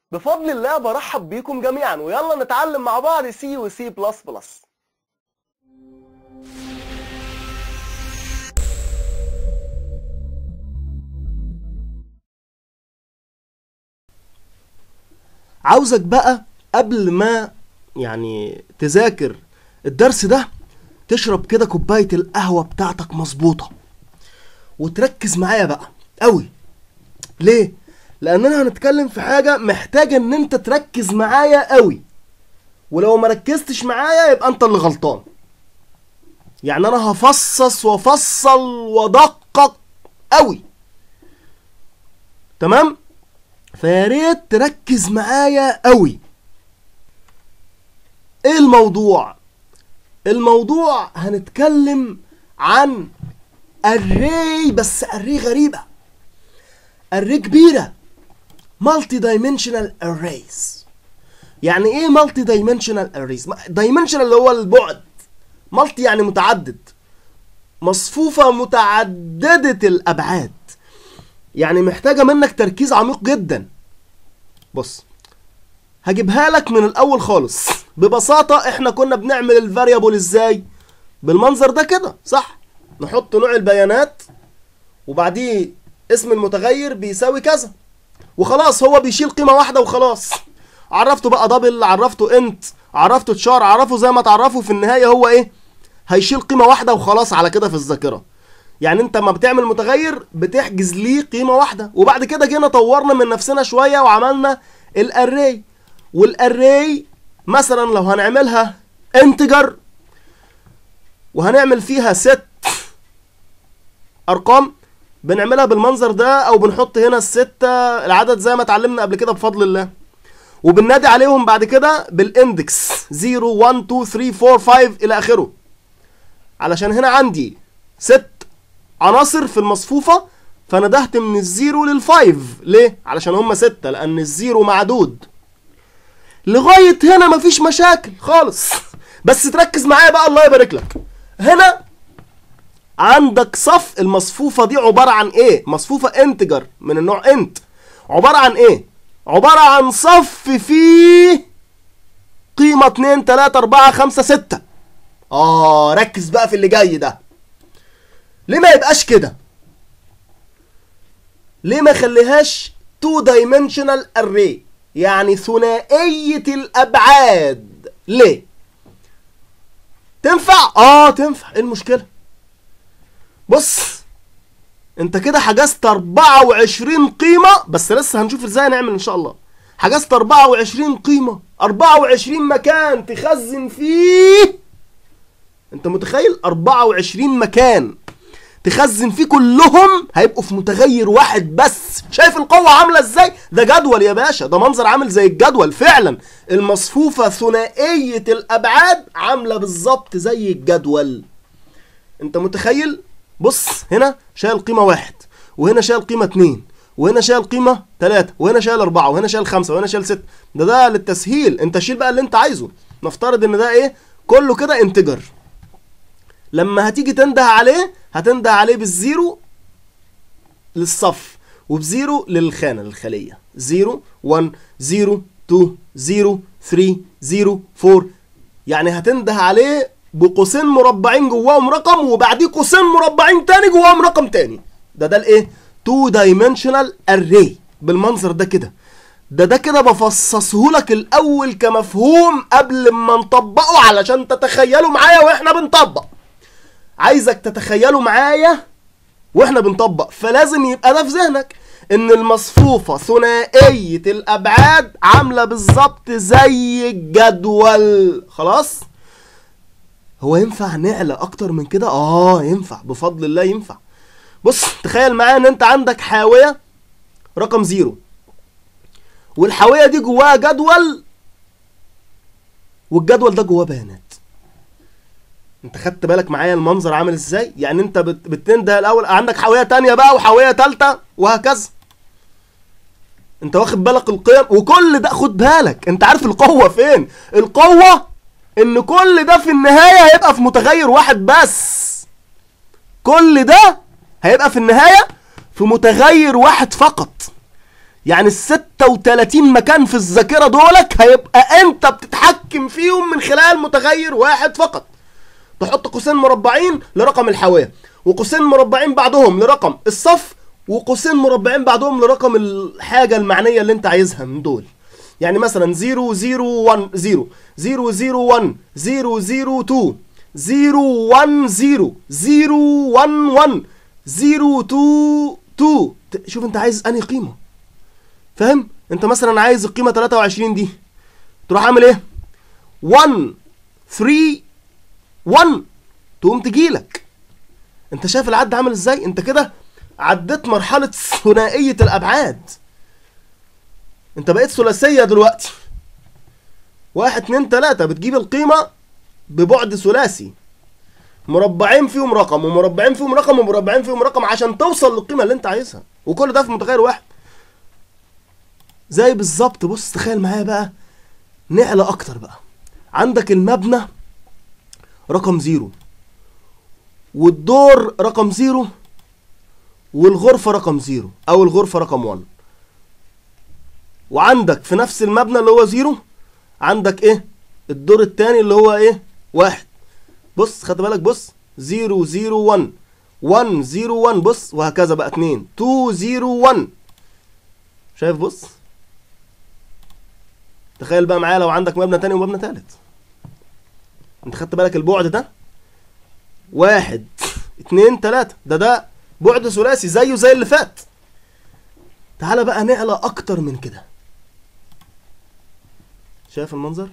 بفضل الله برحب بيكم جميعا ويلا نتعلم مع بعض سي وسي بلس بلس عاوزك بقى قبل ما يعني تذاكر الدرس ده تشرب كده كوباية القهوة بتاعتك مظبوطة وتركز معايا بقى قوي ليه؟ لأننا هنتكلم في حاجة محتاجة إن أنت تركز معايا قوي ولو ما ركزتش معايا يبقى أنت اللي غلطان يعني أنا هفصص وأفصل وأدقق قوي تمام؟ فيا ريت تركز معايا قوي ايه الموضوع الموضوع هنتكلم عن array بس array غريبة array كبيرة multi dimensional arrays يعني ايه multi dimensional arrays dimensional اللي هو البعد multi يعني متعدد مصفوفة متعددة الأبعاد يعني محتاجة منك تركيز عميق جدا بص هجيبها لك من الأول خالص ببساطة احنا كنا بنعمل الفاريبل ازاي بالمنظر ده كده صح نحط نوع البيانات وبعديه اسم المتغير بيساوي كذا وخلاص هو بيشيل قيمة واحدة وخلاص عرفته بقى دبل عرفته انت عرفته تشار عرفه زي ما تعرفه في النهاية هو ايه هيشيل قيمة واحدة وخلاص على كده في الذاكرة يعني انت ما بتعمل متغير بتحجز ليه قيمة واحدة وبعد كده جينا طورنا من نفسنا شوية وعملنا الاري والاري مثلا لو هنعملها انتجر وهنعمل فيها ست ارقام بنعملها بالمنظر ده او بنحط هنا الستة العدد زي ما اتعلمنا قبل كده بفضل الله وبننادي عليهم بعد كده بالاندكس 0 1 2 3 4 5 الى اخره علشان هنا عندي ست عناصر في المصفوفة فندهت من الزيرو للفايف ليه؟ علشان هما ستة لأن الزيرو معدود لغاية هنا مفيش مشاكل خالص بس تركز معايا بقى الله يبارك لك هنا عندك صف المصفوفة دي عبارة عن ايه؟ مصفوفة انتجر من النوع انت عبارة عن ايه؟ عبارة عن صف فيه قيمة 2 3 4 5 6 اه ركز بقى في اللي جاي ده ليه ما يبقاش كده ليه ما خليهاش تو دايمنشنال اري يعني ثنائيه الابعاد ليه تنفع اه تنفع ايه المشكله بص انت كده حجزت 24 قيمه بس لسه هنشوف ازاي نعمل ان شاء الله حجزت 24 قيمه 24 مكان تخزن فيه انت متخيل 24 مكان تخزن فيه كلهم هيبقوا في متغير واحد بس شايف القوة عاملة ازاي ده جدول يا باشا ده منظر عامل زي الجدول فعلا المصفوفة ثنائية الأبعاد عاملة بالظبط زي الجدول انت متخيل بص هنا شايل قيمة واحد وهنا شايل قيمة اتنين وهنا شايل قيمة تلاتة وهنا شايل أربعة وهنا شايل خمسة وهنا شايل ستة ده ده للتسهيل انت شيل بقى اللي انت عايزه نفترض ان ده ايه كله كده انتجر لما هتيجي تنده عليه هتنده عليه بالزيرو للصف وبزيرو للخانة للخلية زيرو 1 0 2 0 3 0 4 يعني هتنده عليه بقوسين مربعين جواهم رقم وبعديه قوسين مربعين تاني جواهم رقم تاني ده ده الايه 2 دايمنشنال اري بالمنظر ده كده ده ده كده بفصصه لك الاول كمفهوم قبل ما نطبقه علشان تتخيلوا معايا واحنا بنطبق عايزك تتخيلوا معايا واحنا بنطبق فلازم يبقى ده في ذهنك ان المصفوفة ثنائية الابعاد عاملة بالظبط زي الجدول خلاص هو ينفع نعلى اكتر من كده اه ينفع بفضل الله ينفع بص تخيل معايا ان انت عندك حاوية رقم زيرو والحاوية دي جواها جدول والجدول ده جواه بيانات انت خدت بالك معايا المنظر عامل ازاي يعني انت بت... بتنده الاول عندك حاويه تانية بقى وحاويه تالتة وهكذا انت واخد بالك القيم وكل ده خد بالك انت عارف القوه فين القوه ان كل ده في النهايه هيبقى في متغير واحد بس كل ده هيبقى في النهايه في متغير واحد فقط يعني ال 36 مكان في الذاكره دولك هيبقى انت بتتحكم فيهم من خلال متغير واحد فقط تحط قوسين مربعين لرقم الحوايه وقوسين مربعين بعدهم لرقم الصف وقوسين مربعين بعدهم لرقم الحاجه المعنيه اللي انت عايزها من دول يعني مثلا 0 0 1 0 0 0 1 0 0 2 0 1 0 0 1 1 0 2 2 ت- شوف انت عايز انهي قيمه فاهم انت مثلا عايز القيمه 23 دي تروح عامل ايه 1 3 1 تقوم تجيلك انت شايف العد عامل ازاي انت كده عديت مرحله ثنائيه الابعاد انت بقيت ثلاثيه دلوقتي واحد اتنين تلاته بتجيب القيمه ببعد ثلاثي مربعين فيهم رقم ومربعين فيهم رقم ومربعين فيهم رقم عشان توصل للقيمه اللي انت عايزها وكل ده في متغير واحد زي بالظبط بص تخيل معايا بقى نعلى اكتر بقى عندك المبنى رقم زيرو والدور رقم زيرو والغرفة رقم زيرو أو الغرفة رقم 1 وعندك في نفس المبنى اللي هو زيرو عندك إيه الدور التاني اللي هو إيه واحد بص خد بالك بص زيرو زيرو 1 1 زيرو 1 بص وهكذا بقى اتنين 2 زيرو 1 شايف بص تخيل بقى معايا لو عندك مبنى تاني ومبنى تالت انت خدت بالك البعد ده واحد اتنين تلاتة ده ده بعد ثلاثي زيه زي اللي فات تعالى بقى نعلى اكتر من كده شايف المنظر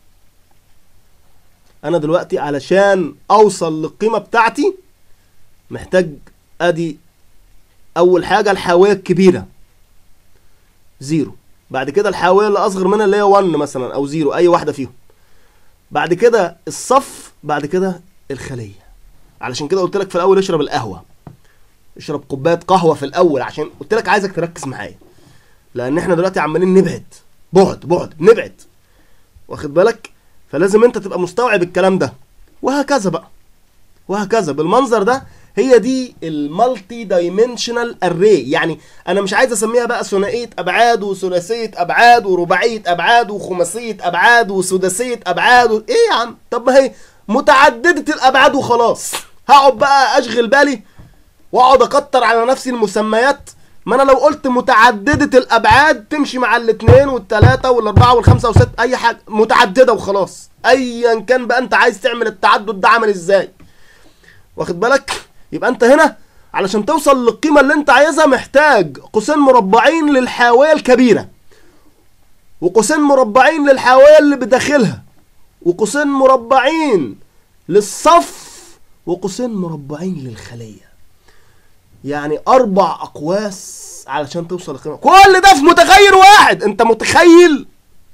انا دلوقتي علشان اوصل للقيمة بتاعتي محتاج ادي اول حاجة الحاوية الكبيرة زيرو بعد كده الحاوية اللي اصغر منها اللي هي 1 مثلا او زيرو اي واحدة فيهم بعد كده الصف بعد كده الخلية علشان كده قلت لك في الاول اشرب القهوة اشرب كوبايه قهوه في الاول عشان قلت لك عايزك تركز معايا لان احنا دلوقتي عمالين نبعد بعد بعد نبعد واخد بالك فلازم انت تبقى مستوعب الكلام ده وهكذا بقى وهكذا بالمنظر ده هي دي المالتي دايمنشنال اري يعني انا مش عايز اسميها بقى ثنائيه ابعاد وثلاثيه ابعاد ورباعيه ابعاد وخماسيه ابعاد وسداسيه ابعاد و... ايه يا عم طب ما هي متعدده الابعاد وخلاص هقعد بقى اشغل بالي واقعد اكتر على نفسي المسميات ما انا لو قلت متعدده الابعاد تمشي مع الاثنين والثلاثه والاربعه والخمسه والسته اي حاجه متعدده وخلاص ايا كان بقى انت عايز تعمل التعدد ده عامل ازاي واخد بالك يبقى انت هنا علشان توصل للقيمه اللي انت عايزها محتاج قوسين مربعين للحاويه الكبيره وقوسين مربعين للحاويه اللي بداخلها وقوسين مربعين للصف وقوسين مربعين للخليه يعني اربع اقواس علشان توصل للقيمه كل ده في متغير واحد انت متخيل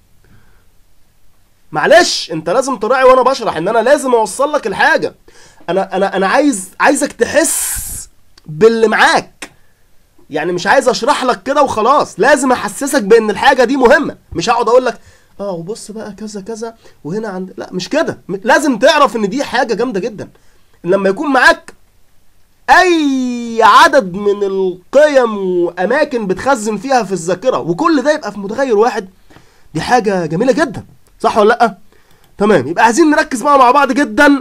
معلش انت لازم تراعي وانا بشرح ان انا لازم اوصل لك الحاجه انا انا انا عايز عايزك تحس باللي معاك يعني مش عايز اشرح لك كده وخلاص لازم احسسك بان الحاجه دي مهمه مش هقعد اقول لك اه وبص بقى كذا كذا وهنا عند لا مش كده م- لازم تعرف ان دي حاجه جامده جدا لما يكون معاك اي عدد من القيم واماكن بتخزن فيها في الذاكره وكل ده يبقى في متغير واحد دي حاجه جميله جدا صح ولا لا تمام يبقى عايزين نركز بقى مع بعض جدا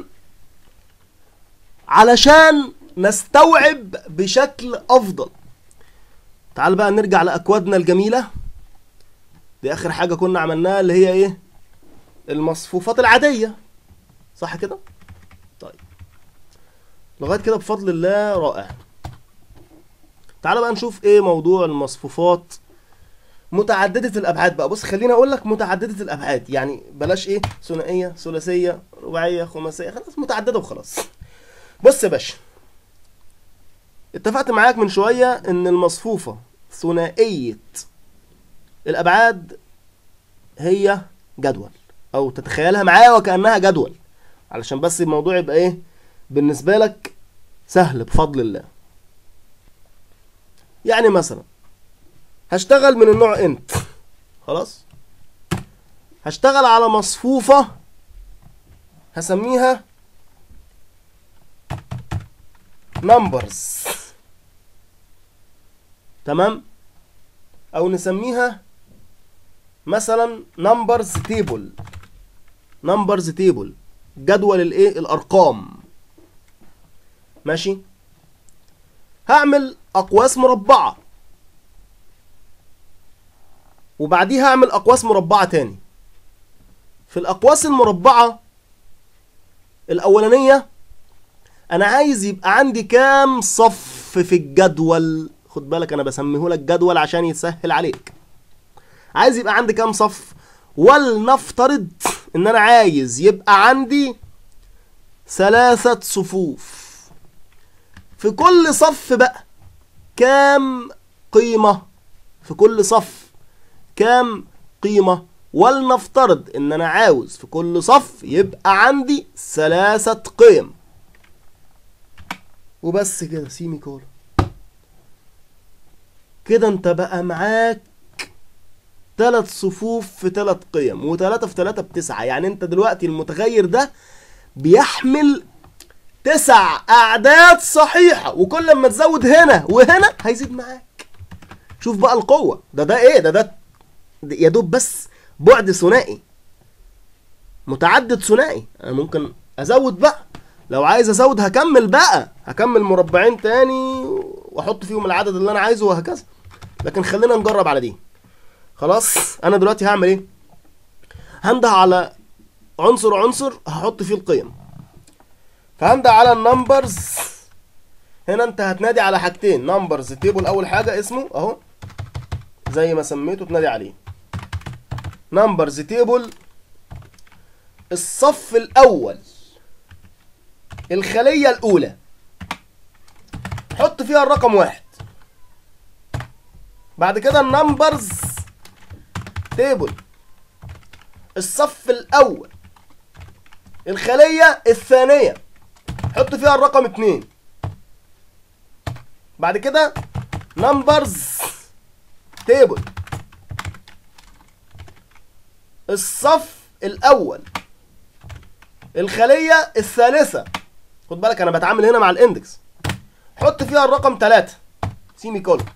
علشان نستوعب بشكل افضل تعال بقى نرجع لاكوادنا الجميله دي اخر حاجه كنا عملناها اللي هي ايه المصفوفات العاديه صح كده طيب لغايه كده بفضل الله رائع تعال بقى نشوف ايه موضوع المصفوفات متعدده الابعاد بقى بص خليني اقول لك متعدده الابعاد يعني بلاش ايه ثنائيه ثلاثيه رباعيه خماسيه خلاص متعدده وخلاص بص يا باشا اتفقت معاك من شويه ان المصفوفه ثنائيه الابعاد هي جدول او تتخيلها معايا وكانها جدول علشان بس الموضوع يبقى ايه بالنسبه لك سهل بفضل الله يعني مثلا هشتغل من النوع انت خلاص هشتغل على مصفوفة هسميها numbers تمام او نسميها مثلا نمبرز تيبل نمبرز تيبل جدول الايه الارقام ماشي هعمل اقواس مربعه وبعديها هعمل اقواس مربعه تاني في الاقواس المربعه الاولانيه انا عايز يبقى عندي كام صف في الجدول خد بالك انا بسميه لك جدول عشان يسهل عليك عايز يبقى عندي كام صف ولنفترض ان انا عايز يبقى عندي ثلاثة صفوف في كل صف بقى كام قيمة في كل صف كام قيمة ولنفترض ان انا عاوز في كل صف يبقى عندي ثلاثة قيم وبس كده سيمي كولا كده انت بقى معاك ثلاث صفوف في ثلاث قيم وثلاثة في ثلاثة بتسعة يعني انت دلوقتي المتغير ده بيحمل تسع اعداد صحيحة وكل ما تزود هنا وهنا هيزيد معاك شوف بقى القوة ده ده ايه ده ده يا دوب بس بعد ثنائي متعدد ثنائي انا ممكن ازود بقى لو عايز ازود هكمل بقى هكمل مربعين تاني واحط فيهم العدد اللي انا عايزه وهكذا لكن خلينا نجرب على دي خلاص انا دلوقتي هعمل ايه هنده على عنصر عنصر هحط فيه القيم فهنده على النمبرز هنا انت هتنادي على حاجتين نمبرز تيبل اول حاجه اسمه اهو زي ما سميته تنادي عليه نمبرز تيبل الصف الاول الخليه الاولى حط فيها الرقم واحد بعد كده النمبرز تيبل الصف الاول الخليه الثانيه حط فيها الرقم اتنين بعد كده نمبرز تيبل الصف الاول الخليه الثالثه خد بالك انا بتعامل هنا مع الاندكس حط فيها الرقم 3 سيمي كولون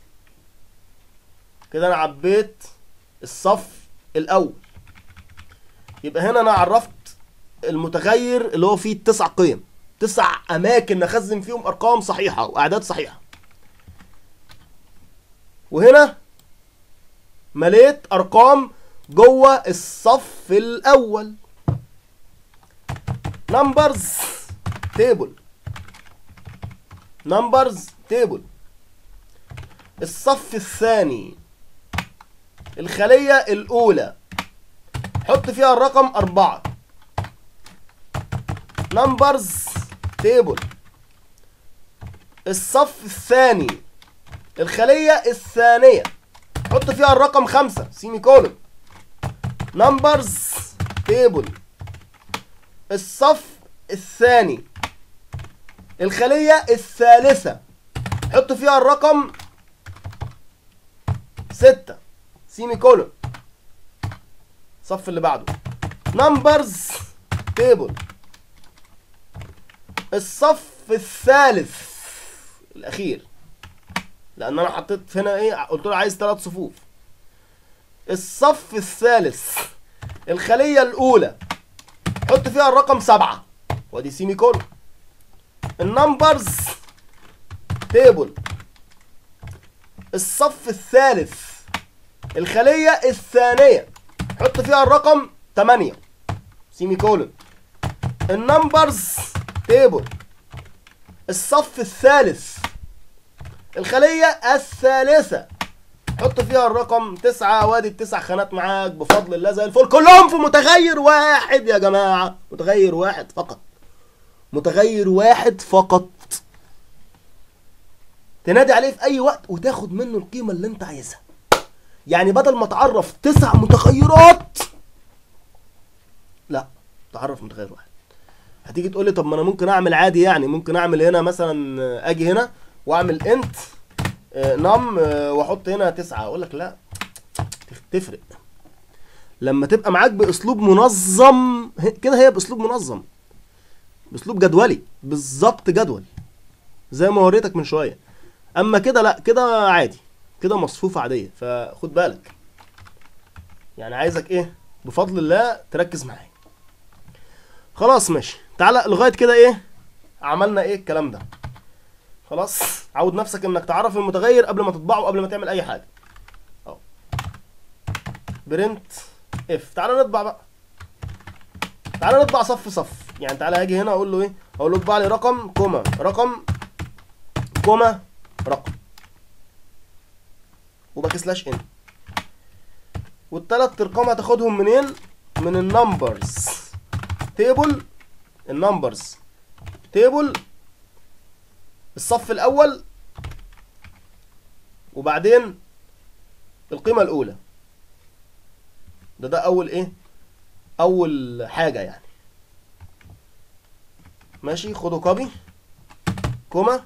كده انا عبيت الصف الاول يبقى هنا انا عرفت المتغير اللي هو فيه تسع قيم تسع اماكن نخزن فيهم ارقام صحيحه واعداد صحيحه وهنا مليت ارقام جوه الصف الاول نمبرز تيبل نمبرز تيبل الصف الثاني الخلية الأولى حط فيها الرقم أربعة نمبرز تيبل الصف الثاني الخلية الثانية حط فيها الرقم خمسة سيمي كولون نمبرز تيبل الصف الثاني الخلية الثالثة حط فيها الرقم ستة سيمي كولون الصف اللي بعده نمبرز تيبل الصف الثالث الأخير لأن أنا حطيت هنا إيه قلت له عايز ثلاث صفوف الصف الثالث الخلية الأولى حط فيها الرقم سبعة وادي سيمي كولون النمبرز تيبل الصف الثالث الخلية الثانية حط فيها الرقم 8 سيمي كولون النمبرز تيبل الصف الثالث الخلية الثالثة حط فيها الرقم تسعة وادي التسع خانات معاك بفضل الله زي الفل كلهم في متغير واحد يا جماعة متغير واحد فقط متغير واحد فقط تنادي عليه في اي وقت وتاخد منه القيمة اللي انت عايزها يعني بدل ما تعرف تسع متغيرات لا تعرف متغير واحد هتيجي تقول لي طب ما انا ممكن اعمل عادي يعني ممكن اعمل هنا مثلا اجي هنا واعمل انت نم واحط هنا تسعة اقول لك لا تفرق لما تبقى معاك باسلوب منظم كده هي باسلوب منظم باسلوب جدولي بالظبط جدول زي ما وريتك من شويه اما كده لا كده عادي كده مصفوفة عادية فخد بالك يعني عايزك ايه بفضل الله تركز معايا خلاص ماشي تعالى لغاية كده ايه عملنا ايه الكلام ده خلاص عود نفسك انك تعرف المتغير قبل ما تطبعه قبل ما تعمل اي حاجة اهو برنت اف تعالى نطبع بقى تعالى نطبع صف صف يعني تعالى هاجي هنا اقول له ايه اقول له اطبع لي رقم كوما رقم كوما رقم وباك سلاش ان والتلات ارقام هتاخدهم منين من النمبرز تيبل النمبرز تيبل الصف الاول وبعدين القيمة الاولى ده ده اول ايه اول حاجة يعني ماشي خدوا كوبي كوما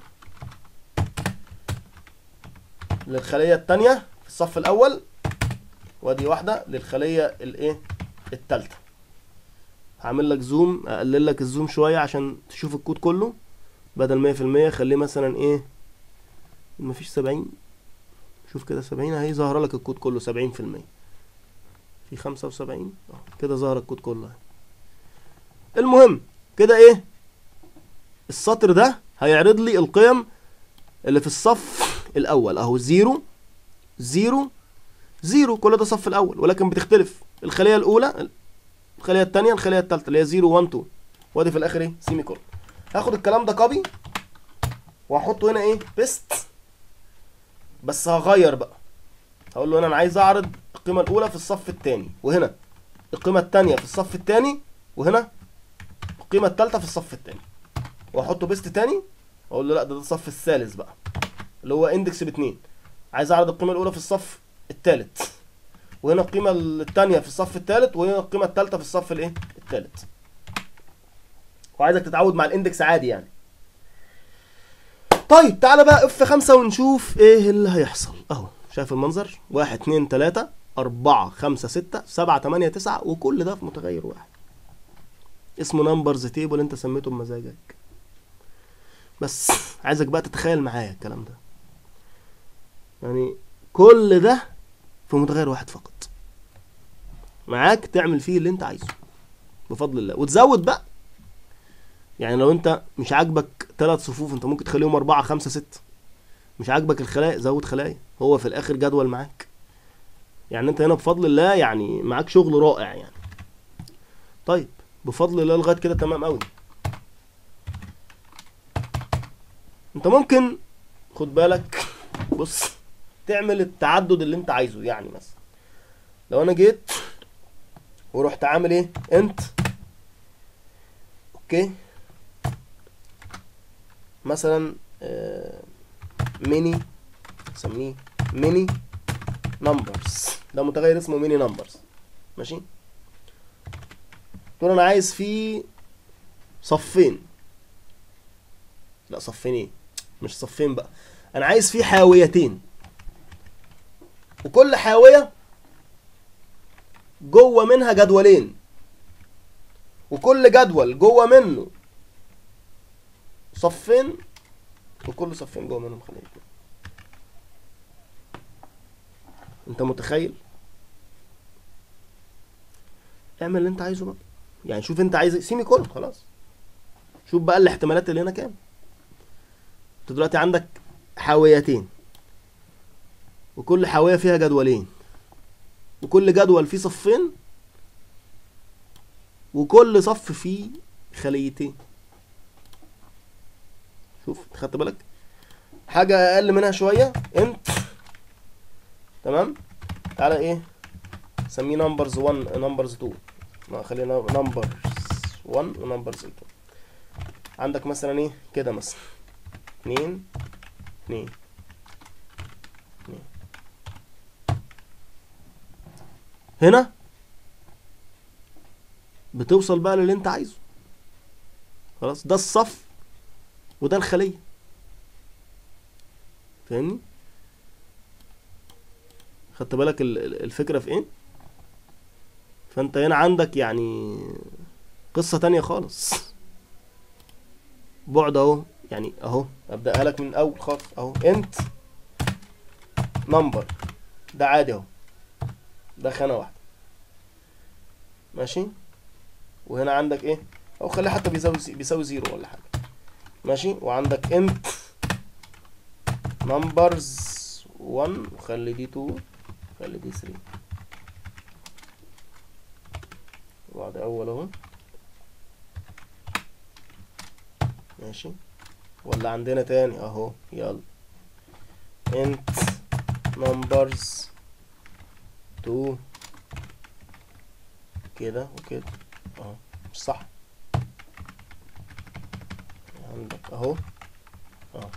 للخلية التانية في الصف الأول وادي واحدة للخلية الايه التالتة هعمل لك زوم اقلل لك الزوم شوية عشان تشوف الكود كله بدل مية في المية خليه مثلا ايه مفيش سبعين شوف كده سبعين اهي ظاهرة لك الكود كله سبعين في المية في خمسة وسبعين اه كده ظهر الكود كله اهي المهم كده ايه السطر ده هيعرض لي القيم اللي في الصف الاول اهو زيرو زيرو زيرو كل ده صف الاول ولكن بتختلف الخليه الاولى الخليه الثانيه الخليه الثالثه اللي هي 0 1 2 وادي في الاخر ايه سيمي كولن هاخد الكلام ده كوبي واحطه هنا ايه بيست بس هغير بقى هقول له هنا انا عايز اعرض القيمه الاولى في الصف الثاني وهنا القيمه الثانيه في الصف الثاني وهنا القيمه الثالثه في الصف الثاني واحطه بيست تاني اقول له لا ده, ده الصف الثالث بقى اللي هو اندكس باتنين عايز اعرض القيمه الاولى في الصف الثالث وهنا القيمه الثانيه في الصف الثالث وهنا القيمه الثالثه في الصف الايه الثالث وعايزك تتعود مع الاندكس عادي يعني طيب تعالى بقى اف خمسة ونشوف ايه اللي هيحصل اهو شايف المنظر واحد اتنين تلاتة اربعة خمسة ستة سبعة تمانية تسعة وكل ده في متغير واحد اسمه نمبرز تيبل انت سميته بمزاجك بس عايزك بقى تتخيل معايا الكلام ده يعني كل ده في متغير واحد فقط معاك تعمل فيه اللي انت عايزه بفضل الله وتزود بقى يعني لو انت مش عاجبك ثلاث صفوف انت ممكن تخليهم اربعة خمسة ستة مش عاجبك الخلايا زود خلايا هو في الاخر جدول معاك يعني انت هنا بفضل الله يعني معاك شغل رائع يعني طيب بفضل الله لغايه كده تمام قوي انت ممكن خد بالك بص تعمل التعدد اللي انت عايزه يعني مثلا لو انا جيت ورحت عامل ايه انت اوكي مثلا آه ميني سميه ميني نمبرز ده متغير اسمه ميني نمبرز ماشي تقول انا عايز فيه صفين لا صفين ايه مش صفين بقى انا عايز فيه حاويتين وكل حاويه جوه منها جدولين وكل جدول جوه منه صفين وكل صفين جوه منهم خليتين انت متخيل اعمل اللي انت عايزه بقى يعني شوف انت عايز سيمي كولن خلاص شوف بقى الاحتمالات اللي هنا كام انت دلوقتي عندك حاويتين وكل حاويه فيها جدولين وكل جدول فيه صفين وكل صف فيه خليتين شوف خدت بالك حاجه اقل منها شويه انت تمام تعالى ايه سميه نمبرز 1 نمبرز 2 ما خلينا نمبرز 1 ونمبرز 2 عندك مثلا ايه كده مثلا 2 2 2 هنا بتوصل بقى للي انت عايزه خلاص ده الصف وده الخليه فاهمني خدت بالك ال- ال- الفكره في ايه فانت هنا عندك يعني قصه تانية خالص بعد اهو يعني اهو ابداها لك من الاول خالص اهو انت نمبر ده عادي اهو ده خانه واحده ماشي وهنا عندك ايه او خليه حتى بيساوي بيساوي زيرو ولا حاجه ماشي وعندك انت نمبرز 1 وخلي دي 2 خلي دي 3 وبعد اول اهو ماشي ولا عندنا تاني اهو يلا انت نمبرز 2 كده وكده اهو مش صح عندك اهو اهو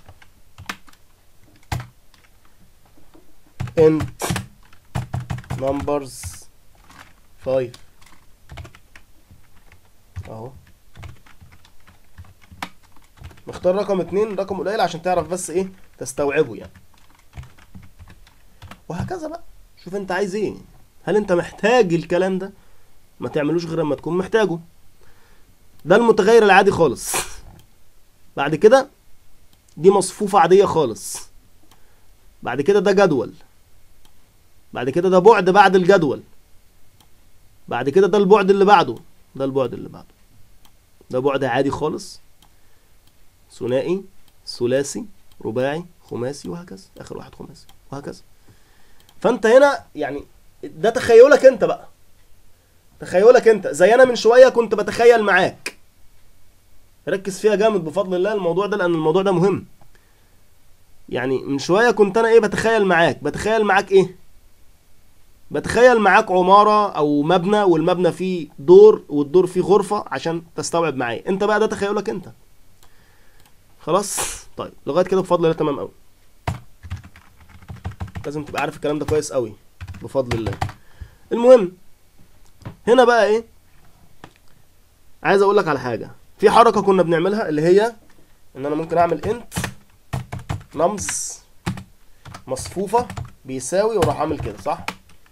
انت نمبرز 5 اهو مختار رقم اتنين رقم قليل عشان تعرف بس ايه تستوعبه يعني وهكذا بقى شوف انت عايز ايه هل انت محتاج الكلام ده ما تعملوش غير لما تكون محتاجه ده المتغير العادي خالص بعد كده دي مصفوفة عادية خالص بعد كده ده جدول بعد كده ده بعد بعد الجدول بعد كده ده البعد اللي بعده ده البعد اللي بعده ده بعد عادي خالص ثنائي ثلاثي رباعي خماسي وهكذا اخر واحد خماسي وهكذا فانت هنا يعني ده تخيلك انت بقى تخيلك انت زي انا من شويه كنت بتخيل معاك ركز فيها جامد بفضل الله الموضوع ده لان الموضوع ده مهم يعني من شويه كنت انا ايه بتخيل معاك بتخيل معاك ايه بتخيل معاك عماره او مبنى والمبنى فيه دور والدور فيه غرفه عشان تستوعب معايا انت بقى ده تخيلك انت خلاص طيب لغايه كده بفضل الله تمام قوي لازم تبقى عارف الكلام ده كويس قوي بفضل الله المهم هنا بقى ايه عايز اقول لك على حاجه في حركه كنا بنعملها اللي هي ان انا ممكن اعمل انت نمز مصفوفه بيساوي واروح اعمل كده صح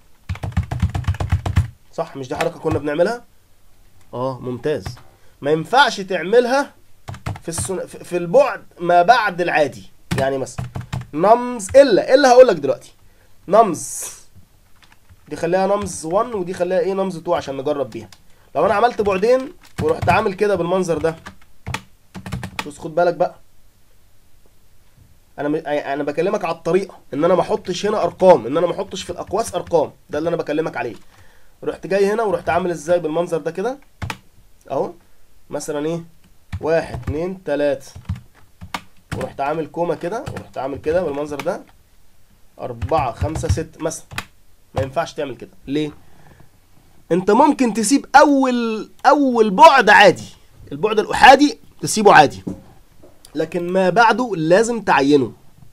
صح مش دي حركه كنا بنعملها اه ممتاز ما ينفعش تعملها في السن... في في البعد ما بعد العادي يعني مثلا نمز الا الا هقول لك دلوقتي نمز دي خليها نمز 1 ودي خليها ايه نمز 2 عشان نجرب بيها لو انا عملت بعدين ورحت عامل كده بالمنظر ده بص خد بالك بقى انا م... انا بكلمك على الطريقه ان انا ما احطش هنا ارقام ان انا ما احطش في الاقواس ارقام ده اللي انا بكلمك عليه رحت جاي هنا ورحت عامل ازاي بالمنظر ده كده اهو مثلا ايه واحد اتنين تلاتة ورحت عامل كوما كده ورحت عامل كده بالمنظر ده أربعة خمسة ستة مثلا ما ينفعش تعمل كده ليه؟ أنت ممكن تسيب أول أول بعد عادي البعد الأحادي تسيبه عادي لكن ما بعده لازم تعينه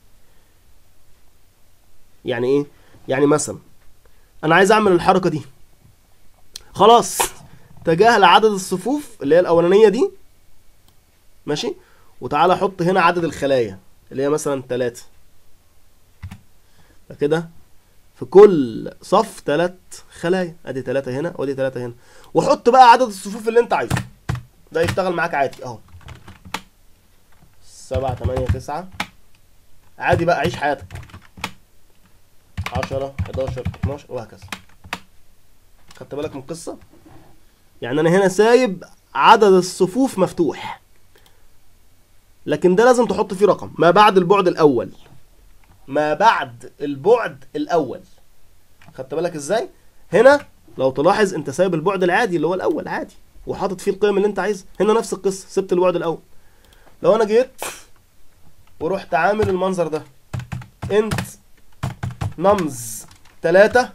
يعني إيه؟ يعني مثلا أنا عايز أعمل الحركة دي خلاص تجاهل عدد الصفوف اللي هي الأولانية دي ماشي وتعالى حط هنا عدد الخلايا اللي هي مثلا تلاتة فكده في كل صف تلات خلايا ادي تلاتة هنا وادي تلاتة هنا وحط بقى عدد الصفوف اللي انت عايزه ده يشتغل معاك عادي اهو سبعة تمانية تسعة عادي بقى عيش حياتك عشرة حداشر اتناشر وهكذا خدت بالك من القصة يعني انا هنا سايب عدد الصفوف مفتوح لكن ده لازم تحط فيه رقم ما بعد البعد الاول ما بعد البعد الاول خدت بالك ازاي هنا لو تلاحظ انت سايب البعد العادي اللي هو الاول عادي وحاطط فيه القيم اللي انت عايزها هنا نفس القصه سبت البعد الاول لو انا جيت ورحت عامل المنظر ده انت نمز تلاتة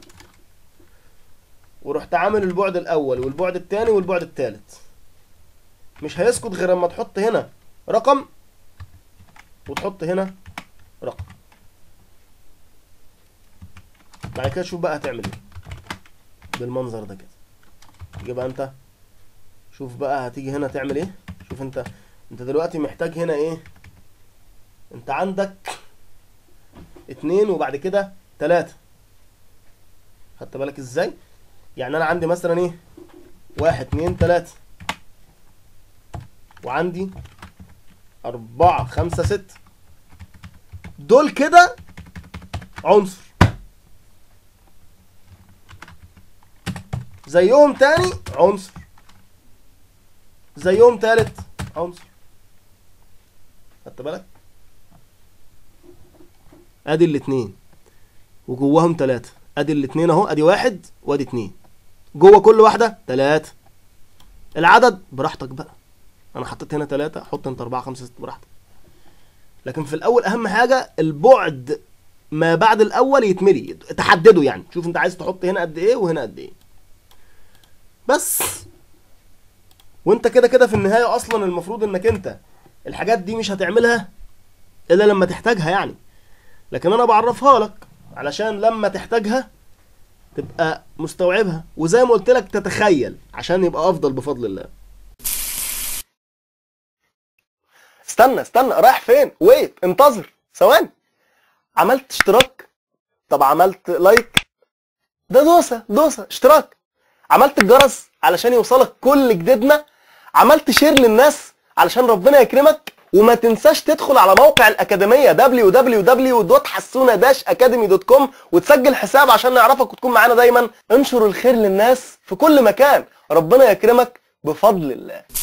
ورحت عامل البعد الاول والبعد التاني والبعد التالت مش هيسكت غير اما تحط هنا رقم وتحط هنا رقم بعد كده شوف بقى هتعمل ايه بالمنظر ده كده تيجي بقى انت شوف بقى هتيجي هنا تعمل ايه شوف انت انت دلوقتي محتاج هنا ايه انت عندك اتنين وبعد كده تلاتة خدت بالك ازاي يعني انا عندي مثلا ايه واحد اتنين تلاتة وعندي أربعة خمسة ستة دول كده عنصر زيهم تاني عنصر زيهم تالت عنصر خدت بالك ادي الاتنين وجواهم تلاتة ادي الاتنين اهو ادي واحد وادي اتنين جوه كل واحدة تلاتة العدد براحتك بقى انا حطيت هنا تلاتة حط انت اربعة خمسة ستة براحتك لكن في الاول اهم حاجة البعد ما بعد الاول يتملي تحدده يعني شوف انت عايز تحط هنا قد ايه وهنا قد ايه بس وانت كده كده في النهاية اصلا المفروض انك انت الحاجات دي مش هتعملها الا لما تحتاجها يعني لكن انا بعرفها لك علشان لما تحتاجها تبقى مستوعبها وزي ما قلت لك تتخيل عشان يبقى افضل بفضل الله استنى استنى رايح فين ويت انتظر ثواني عملت اشتراك طب عملت لايك ده دوسه دوسه اشتراك عملت الجرس علشان يوصلك كل جديدنا عملت شير للناس علشان ربنا يكرمك وما تنساش تدخل على موقع الأكاديمية www.حسونة-academy.com وتسجل حساب عشان نعرفك وتكون معانا دايما انشر الخير للناس في كل مكان ربنا يكرمك بفضل الله